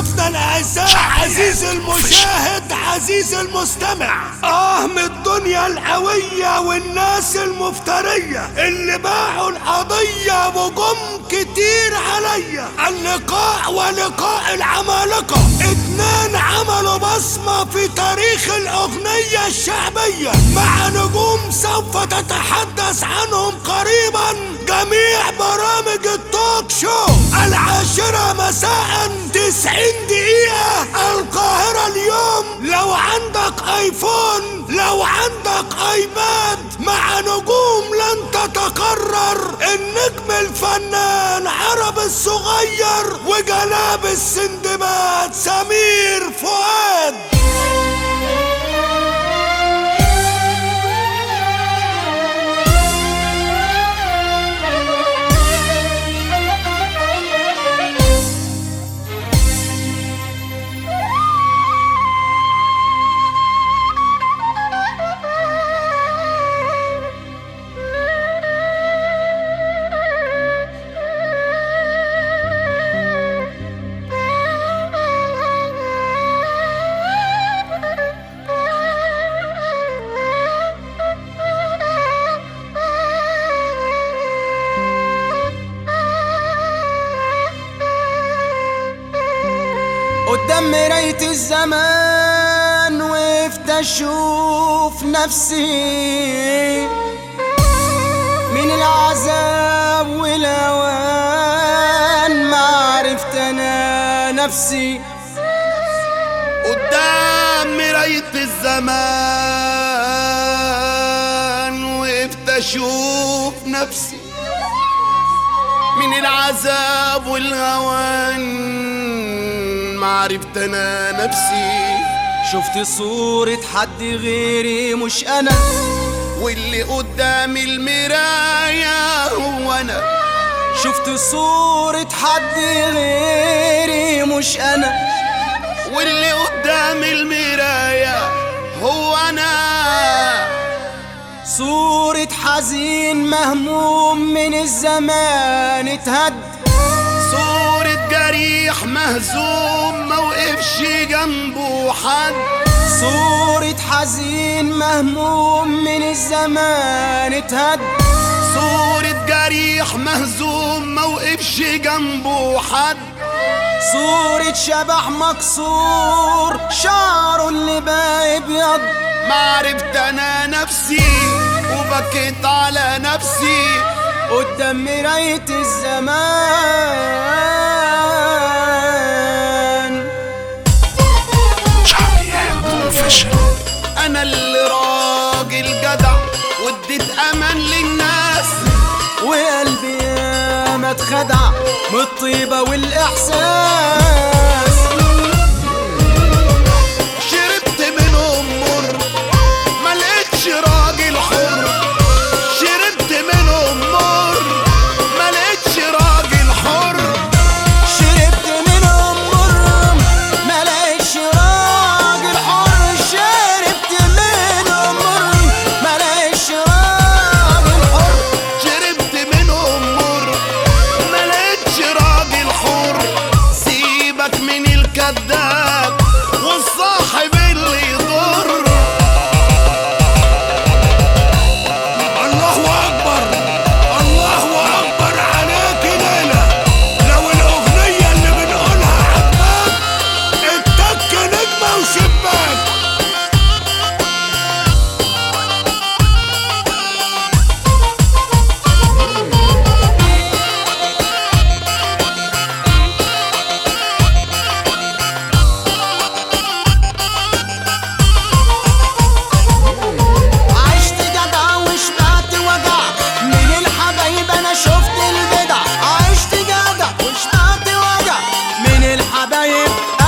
ضيوفنا الاعزاء عزيز المشاهد عزيز المستمع اه من الدنيا القوية والناس المفترية اللي باعوا القضية وجم كتير عليا اللقاء ولقاء العمالقة اتنين عملوا بصمة في تاريخ الأغنية الشعبية مع نجوم سوف تتحدث عنهم قريبا جميع برامج التوك شو العاشرة مساء تسعين دقيقة القاهرة اليوم لو عندك ايفون لو عندك ايباد مع نجوم لن تتكرر النجم الفنان عرب الصغير وجلاب السندباد سمير فؤاد قدام مراية الزمان وقفت اشوف نفسي من العذاب والاوان ما عرفت انا نفسي قدام مراية الزمان وقفت اشوف نفسي من العذاب والهوان ما عرفت انا نفسي شفت صورة حد غيري مش انا واللي قدام المراية هو انا شفت صورة حد غيري مش انا واللي قدام المراية هو انا صورة حزين مهموم من الزمان اتهد صورة جريح مهزوم موقفش جنبه حد صورة حزين مهموم من الزمان اتهد صورة جريح مهزوم موقفش جنبه حد صورة شبح مكسور شعره اللي بقى ابيض ما عرفت انا نفسي وبكيت على نفسي قدام مراية الزمان انا اللي راجل جدع واديت امان للناس وقلبي ما اتخدع من الطيبة والإحساس شربت منهم مر ما لقيتش راجل حر شربت منهم مر ما لقيتش راجل حر شربت منهم مر ما لقيتش راجل حر شربت منهم مر ما لقيتش راجل حر شربت منهم مر ما لقيتش راجل حر سيبك من الكذاب والصاحب اللي يضر الله اكبر الله اكبر عليك ليلى لو الاغنيه اللي بنقولها عجباك اتك نجمه وشباك عشت جدع وشبعت وجع من الحبايب انا شفت البدع عشت جدع وشبعت وجع من الحبايب